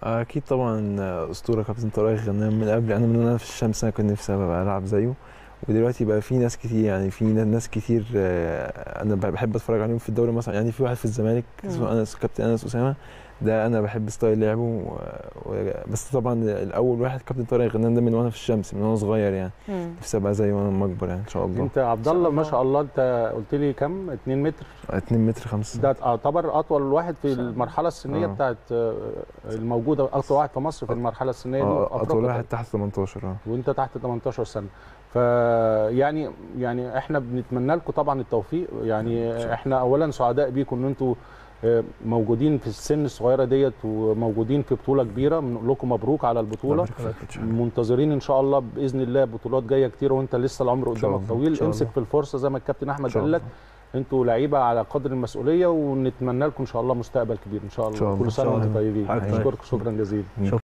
اكيد طبعا اسطوره كابتن طارق غنام من قبل انا من وانا في الشمس انا كنت نفسي ابقى العب زيه ودلوقتي بقى في ناس كتير يعني في ناس كتير آه، انا بحب اتفرج عليهم في الدوري مثلا يعني في واحد في الزمالك اسمه انس كابتن انس اسامه ده انا بحب ستايل لعبه و... و... بس طبعا الاول واحد كابتن طارق غنام ده من وانا في الشمس من وانا صغير يعني مم. نفسي ابقى زيه وانا لما اكبر يعني ان شاء الله انت عبد الله ما شاء الله انت قلت لي كم 2 متر 2 متر 5 ده يعتبر اطول واحد في المرحله السنيه آه. بتاعت آه، الموجوده اطول واحد في مصر في المرحله السنيه دي اه أفريقيا اطول واحد تحت 18 اه وانت تحت 18 سنه فيعني يعني احنا بنتمنى لكم طبعا التوفيق يعني احنا اولا سعداء بيكم ان انتوا آه، موجودين في السن الصغيره ديت وموجودين في بطوله كبيره بنقول لكم مبروك على البطوله منتظرين ان شاء الله باذن الله بطولات جايه كتير وانت لسه العمر شاء قدامك الله، إن طويل شاء امسك الله. في الفرصه زي ما الكابتن احمد شاء قال لك الله. انتوا لعيبه على قدر المسؤوليه ونتمنى لكم ان شاء الله مستقبل كبير ان شاء الله شاء الله. كل سنه إن شاء وانتم الله. طيبين حضرتك اشكركم شكرا جزيلا